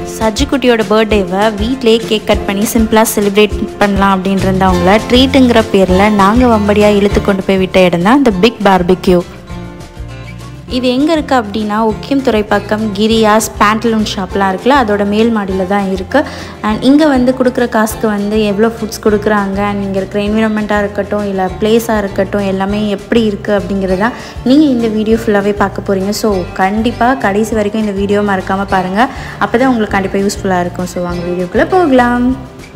சஜ்ஜு குட்டியோட பர்த்டேவை வீட்டிலேயே cake cut பண்ணி சிம்பிளாக செலிப்ரேட் பண்ணலாம் அப்படின்னு இருந்தவங்கள ட்ரீட்டுங்கிற பேரில் நாங்கள் வம்படியாக இழுத்து கொண்டு போய் விட்ட இடம் தான் இந்த பிக் பார்பிக்யூ இது எங்கே இருக்குது அப்படின்னா ஒக்கியம் துறை பக்கம் கிரியாஸ் பேண்டலூன் ஷாப்லாம் இருக்குல்ல அதோட மேல் மாடியில் தான் இருக்குது அண்ட் இங்கே வந்து கொடுக்குற காசுக்கு வந்து எவ்வளோ ஃபுட்ஸ் கொடுக்குறாங்க அண்ட் இங்கே இருக்கிற என்விரான்மெண்ட்டாக இருக்கட்டும் இல்லை பிளேஸாக இருக்கட்டும் எல்லாமே எப்படி இருக்குது அப்படிங்கிறதா நீங்கள் இந்த வீடியோ ஃபுல்லாகவே பார்க்க போகிறீங்க ஸோ கண்டிப்பாக கடைசி வரைக்கும் இந்த வீடியோ மறக்காமல் பாருங்கள் அப்போ தான் உங்களுக்கு கண்டிப்பாக யூஸ்ஃபுல்லாக இருக்கும் ஸோ வாங்க வீடியோக்குள்ளே போகலாம்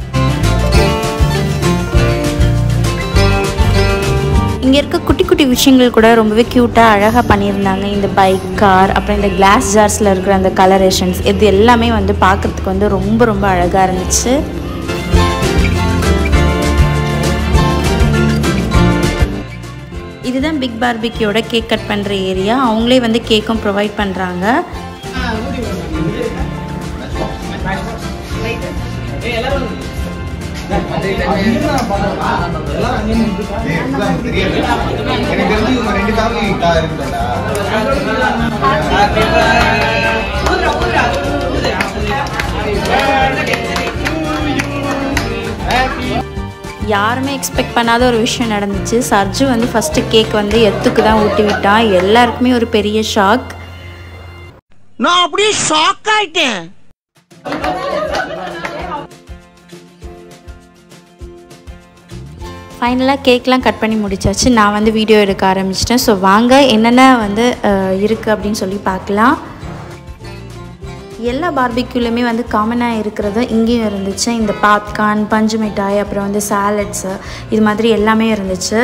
இங்கே இருக்க குட்டி குட்டி விஷயங்கள் கூட ரொம்பவே க்யூட்டாக அழகாக பண்ணியிருந்தாங்க இந்த பைக் கார் அப்புறம் இந்த கிளாஸ் ஜார்ஸில் இருக்கிற அந்த கலரேஷன்ஸ் இது எல்லாமே வந்து பார்க்குறதுக்கு வந்து ரொம்ப ரொம்ப அழகாக இருந்துச்சு இதுதான் பிக் பார்பிக்கியோட கேக் கட் பண்ணுற ஏரியா அவங்களே வந்து கேக்கும் ப்ரொவைட் பண்ணுறாங்க எனக்கு தெரிஞ்சு இவங்க ரெண்டு ஃபேமிலி இருக்குல்லடா யாருமே எக்ஸ்பெக்ட் பண்ணாத ஒரு விஷயம் நடந்துச்சு சர்ஜு வந்து ஃபஸ்ட்டு கேக் வந்து எத்துக்கு தான் ஊட்டி விட்டான் எல்லாருக்குமே ஒரு பெரிய ஷாக் நான் அப்படியே ஷாக் ஆயிட்டேன் ஃபைனலாக கேக்லாம் கட் பண்ணி முடிச்சாச்சு நான் வந்து வீடியோ எடுக்க ஆரம்பிச்சிட்டேன் ஸோ வாங்க என்னென்ன வந்து இருக்குது அப்படின்னு சொல்லி பார்க்கலாம் எல்லா பார்பிக்யூலையுமே வந்து காமனாக இருக்கிறது இங்கேயும் இருந்துச்சு இந்த பாப்கார்ன் பஞ்சு மிட்டாய் அப்புறம் வந்து சாலட்ஸு இது மாதிரி எல்லாமே இருந்துச்சு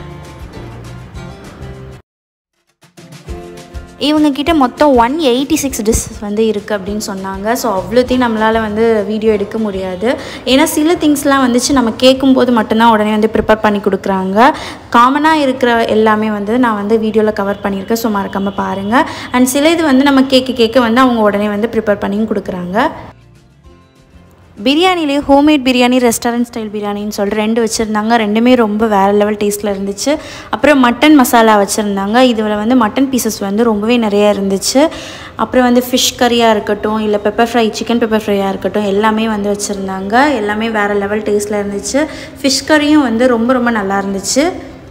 இவங்க கிட்ட மொத்தம் ஒன் எயிட்டி சிக்ஸ் டிஷ்ஷஸ் வந்து இருக்குது அப்படின்னு சொன்னாங்க ஸோ அவ்வளோத்தையும் நம்மளால் வந்து வீடியோ எடுக்க முடியாது ஏன்னா சில திங்ஸ்லாம் வந்துச்சு நம்ம கேட்கும்போது மட்டும்தான் உடனே வந்து ப்ரிப்பேர் பண்ணி கொடுக்குறாங்க காமனாக இருக்கிற எல்லாமே வந்து நான் வந்து வீடியோவில் கவர் பண்ணியிருக்கேன் ஸோ மறக்காமல் பாருங்கள் அண்ட் சில இது வந்து நம்ம கேட்க கேட்க வந்து அவங்க உடனே வந்து ப்ரிப்பேர் பண்ணியும் கொடுக்குறாங்க பிரியாணிலே ஹோம்மேட் பிரியாணி ரெஸ்டாரண்ட் ஸ்டைல் பிரியாணின்னு சொல்லிட்டு ரெண்டு வச்சுருந்தாங்க ரெண்டுமே ரொம்ப வேறு லெவல் டேஸ்ட்டில் இருந்துச்சு அப்புறம் மட்டன் மசாலா வச்சுருந்தாங்க இதில் வந்து மட்டன் பீசஸ் வந்து ரொம்பவே நிறையா இருந்துச்சு அப்புறம் வந்து ஃபிஷ் கறியாக இருக்கட்டும் இல்லை பெப்பர் ஃப்ரை சிக்கன் பெப்பர் ஃப்ரையாக இருக்கட்டும் எல்லாமே வந்து வச்சுருந்தாங்க எல்லாமே வேறு லெவல் டேஸ்ட்டில் இருந்துச்சு ஃபிஷ் கறியும் வந்து ரொம்ப ரொம்ப நல்லா இருந்துச்சு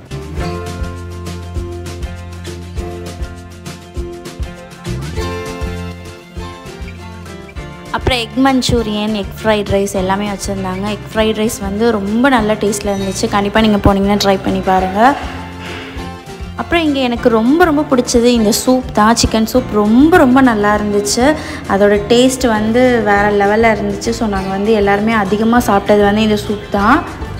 அப்புறம் egg manchurian egg fried rice எல்லாமே வச்சுருந்தாங்க எக் ஃப்ரைட் ரைஸ் வந்து ரொம்ப நல்ல டேஸ்ட்டில் இருந்துச்சு கண்டிப்பாக நீங்கள் போனீங்கன்னா ட்ரை பண்ணி பாருங்கள் அப்புறம் இங்கே எனக்கு ரொம்ப ரொம்ப பிடிச்சது இந்த சூப் தான் சிக்கன் சூப் ரொம்ப ரொம்ப நல்லா இருந்துச்சு அதோட டேஸ்ட் வந்து வேறு லெவலில் இருந்துச்சு ஸோ நாங்கள் வந்து எல்லாருமே அதிகமாக சாப்பிட்டது வந்து இந்த சூப் தான்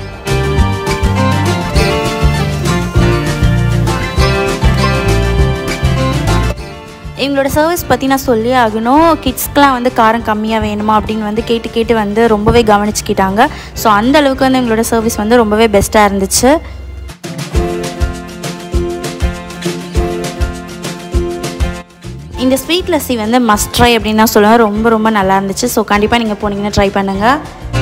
இவங்களோட சர்வீஸ் பற்றி நான் சொல்லி ஆகணும் கிட்ஸ்க்கெலாம் வந்து காரம் கம்மியாக வேணுமா அப்படின்னு வந்து கேட்டு கேட்டு வந்து ரொம்பவே கவனிச்சுக்கிட்டாங்க ஸோ அந்த அளவுக்கு வந்து இவங்களோட சர்வீஸ் வந்து ரொம்பவே பெஸ்ட்டாக இருந்துச்சு இந்த ஸ்வீட் லஸ்ஸி வந்து மஸ்ட் ட்ரை அப்படின்னு தான் சொல்லுவேன் ரொம்ப ரொம்ப நல்லா இருந்துச்சு ஸோ கண்டிப்பாக நீங்கள் போனீங்கன்னா ட்ரை பண்ணுங்கள்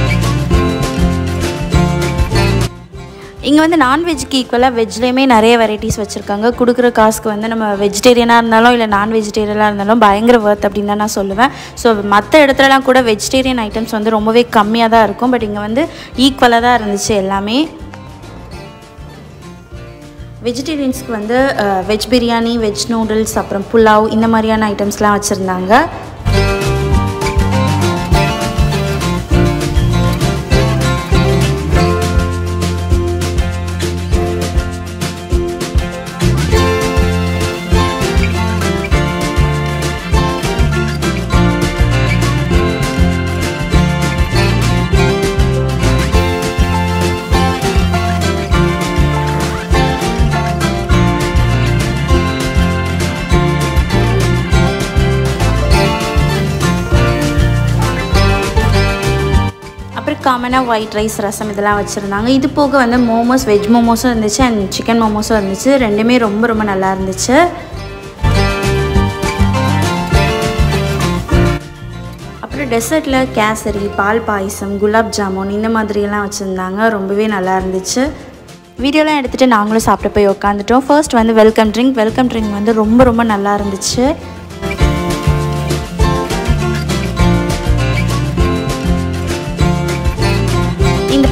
இங்கே வந்து நான்வெஜ்க்கு ஈக்குவலாக வெஜ்லேயுமே நிறைய வெரைட்டிஸ் வச்சுருக்காங்க கொடுக்குற காசுக்கு வந்து நம்ம வெஜிடேரியனாக இருந்தாலும் இல்லை நான் வெஜிடேரியனாக இருந்தாலும் பயங்கர ஒர்த் அப்படின்னு தான் நான் சொல்லுவேன் ஸோ மற்ற இடத்துலலாம் கூட வெஜிடேரியன் ஐட்டம்ஸ் வந்து ரொம்பவே கம்மியாக தான் இருக்கும் பட் இங்கே வந்து ஈக்குவலாக தான் இருந்துச்சு எல்லாமே வெஜிடேரியன்ஸ்க்கு வந்து வெஜ் பிரியாணி வெஜ் நூடுல்ஸ் அப்புறம் புலாவ் இந்த மாதிரியான ஐட்டம்ஸ்லாம் வச்சுருந்தாங்க அப்புறம் காமனாக ஒயிட் ரைஸ் ரசம் இதெல்லாம் வச்சுருந்தாங்க இது போக வந்து மோமோஸ் வெஜ் மோமோஸும் இருந்துச்சு அண்ட் சிக்கன் மோமோஸும் இருந்துச்சு ரெண்டுமே ரொம்ப ரொம்ப நல்லா இருந்துச்சு அப்புறம் டெசர்ட்டில் கேசரி பால் பாயசம் குலாப் ஜாமுன் இந்த மாதிரியெல்லாம் வச்சுருந்தாங்க ரொம்பவே நல்லா இருந்துச்சு வீடியோலாம் எடுத்துகிட்டு நாங்களும் சாப்பிட்டு போய் உட்காந்துட்டோம் ஃபர்ஸ்ட் வந்து வெல்கம் ட்ரிங்க் வெல்கம் ட்ரிங்க் வந்து ரொம்ப ரொம்ப நல்லா இருந்துச்சு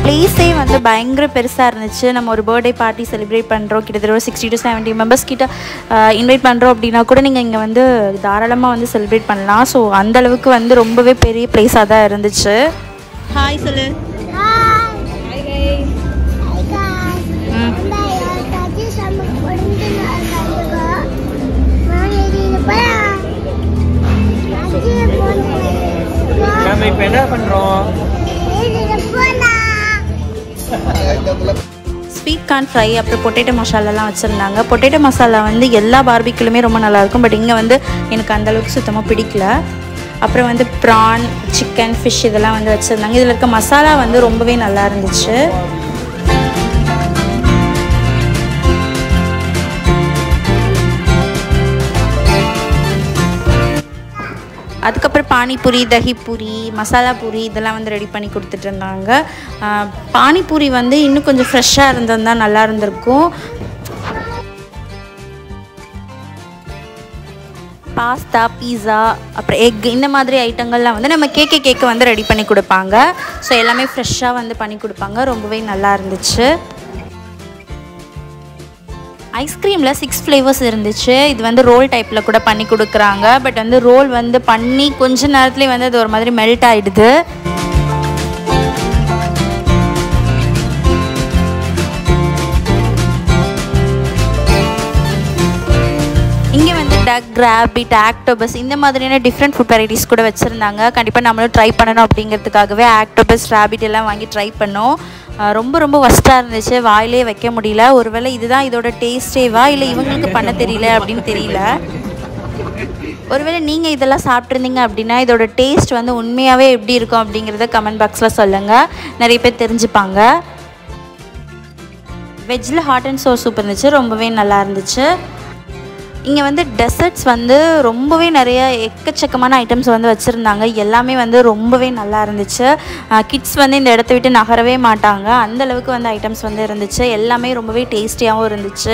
பிளேஸே வந்து பயங்கர பெருசாக இருந்துச்சு நம்ம ஒரு பர்த்டே பார்ட்டி செலிப்ரேட் பண்ணுறோம் கிட்டத்தட்ட ஒரு சிக்ஸ்டி டு செவன்ட்டி மெம்பர்ஸ் கிட்ட இன்வைட் பண்ணுறோம் அப்படின்னா கூட நீங்கள் இங்கே வந்து தாராளமாக வந்து செலிப்ரேட் பண்ணலாம் ஸோ அந்தளவுக்கு வந்து ரொம்பவே பெரிய பிளேஸாக தான் இருந்துச்சு ஹாய் சொல்லு நம்ம இப்போ என்ன பண்ணுறோம் ஸ்வீட் கார்ன் ஃப்ரை அப்புறம் பொட்டேட்டோ மசாலாலாம் வச்சுருந்தாங்க பொட்டேட்டோ மசாலா வந்து எல்லா பார்பிக்குலுமே ரொம்ப நல்லாயிருக்கும் பட் இங்கே வந்து எனக்கு அந்தளவுக்கு சுத்தமாக பிடிக்கல அப்புறம் வந்து ப்ரான் சிக்கன் ஃபிஷ் இதெல்லாம் வந்து வச்சுருந்தாங்க இதில் இருக்க மசாலா வந்து ரொம்பவே நல்லா இருந்துச்சு அதுக்கப்புறம் பானிபூரி தஹிபூரி மசாலா பூரி இதெல்லாம் வந்து ரெடி பண்ணி கொடுத்துட்டு இருந்தாங்க ஆஹ் பானிபூரி வந்து இன்னும் கொஞ்சம் ஃப்ரெஷ்ஷாக இருந்திருந்தா நல்லா இருந்திருக்கும் பாஸ்தா பீஸா அப்புறம் எக் இந்த மாதிரி ஐட்டங்கள்லாம் வந்து நம்ம கேக்கு கேக்கு வந்து ரெடி பண்ணி கொடுப்பாங்க ஸோ எல்லாமே ஃப்ரெஷ்ஷாக வந்து பண்ணி கொடுப்பாங்க ரொம்பவே நல்லா இருந்துச்சு ஐஸ்கிரீமில் சிக்ஸ் ஃப்ளேவர்ஸ் இருந்துச்சு இது வந்து ரோல் டைப்பில் கூட பண்ணி கொடுக்குறாங்க பட் வந்து ரோல் வந்து பண்ணி கொஞ்ச நேரத்துலேயே வந்து அது ஒரு மாதிரி மெல்ட் ஆகிடுது இங்கே வந்து டக் ரேபிட் ஆக்டோபஸ் இந்த மாதிரியான டிஃப்ரெண்ட் ஃபுட் வெரைட்டிஸ் கூட வச்சுருந்தாங்க கண்டிப்பாக நம்மளும் ட்ரை பண்ணணும் அப்படிங்கிறதுக்காகவே ஆக்டோபஸ் ரேபிட் எல்லாம் வாங்கி ட்ரை பண்ணோம் அஹ் ரொம்ப ரொம்ப ஒஸ்ட்டாக இருந்துச்சு வாயிலே வைக்க முடியல ஒருவேளை இதுதான் இதோட டேஸ்டேவா இல்லை இவங்களுக்கு பண்ண தெரியல அப்படின்னு தெரியல ஒருவேளை நீங்கள் இதெல்லாம் சாப்பிட்ருந்தீங்க அப்படின்னா இதோட டேஸ்ட் வந்து உண்மையாகவே எப்படி இருக்கும் அப்படிங்கிறத கமெண்ட் பாக்ஸில் சொல்லுங்கள் நிறைய பேர் தெரிஞ்சுப்பாங்க வெஜ்ஜில் ஹாட் அண்ட் சோர் சூப் இருந்துச்சு ரொம்பவே நல்லா இருந்துச்சு இங்கே வந்து டெசர்ட்ஸ் வந்து ரொம்பவே நிறைய எக்கச்சக்கமான ஐட்டம்ஸ் வந்து வச்சுருந்தாங்க எல்லாமே வந்து ரொம்பவே நல்லா இருந்துச்சு கிட்ஸ் வந்து இந்த இடத்த விட்டு நகரவே மாட்டாங்க அந்த அளவுக்கு வந்து ஐட்டம்ஸ் வந்து இருந்துச்சு எல்லாமே ரொம்பவே டேஸ்டியாகவும் இருந்துச்சு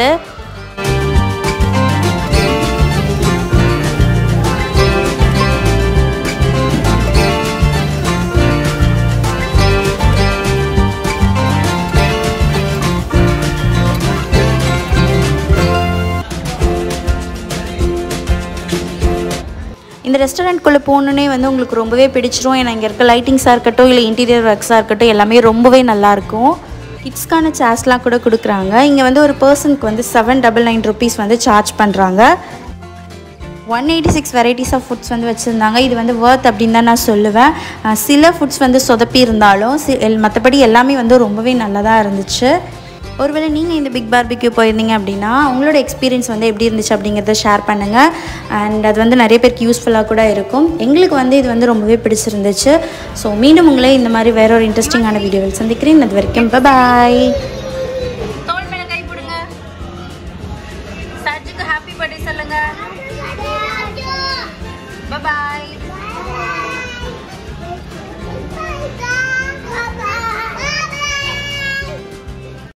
இந்த ரெஸ்டாரண்ட்குள்ளே போகணுன்னே வந்து உங்களுக்கு ரொம்பவே பிடிச்சிரும் ஏன்னா இங்கே இருக்க லைட்டிங்ஸாக இருக்கட்டும் இல்லை இன்டீரியர் ஒர்க்ஸாக இருக்கட்டும் எல்லாமே ரொம்பவே நல்லாயிருக்கும் கிட்ஸ்க்கான சேர்ஸ்லாம் கூட கொடுக்குறாங்க இங்கே வந்து ஒரு பர்சனுக்கு வந்து செவன் டபுள் நைன் ருபீஸ் வந்து சார்ஜ் பண்ணுறாங்க one eighty six varieties of foods வந்து வச்சுருந்தாங்க இது வந்து ஒர்த் அப்படின்னு தான் நான் சொல்லுவேன் அஹ் சில ஃபுட்ஸ் வந்து சொதப்பி இருந்தாலும் சி எல் மற்றபடி எல்லாமே வந்து ரொம்பவே நல்லதாக இருந்துச்சு ஒருவேளை நீங்கள் இந்த பிக் பார்பிக்யூ போயிருந்தீங்க அப்படின்னா உங்களோட எக்ஸ்பீரியன்ஸ் வந்து எப்படி இருந்துச்சு அப்படிங்கிறத ஷேர் பண்ணுங்கள் அண்ட் அது வந்து நிறைய பேருக்கு யூஸ்ஃபுல்லாக கூட இருக்கும் எங்களுக்கு வந்து இது வந்து ரொம்பவே பிடிச்சிருந்துச்சு ஸோ மீண்டும் உங்களே இந்த மாதிரி வேற ஒரு இன்ட்ரெஸ்டிங்கான வீடியோவில் சந்திக்கிறேன் அது வரைக்கும் பாய்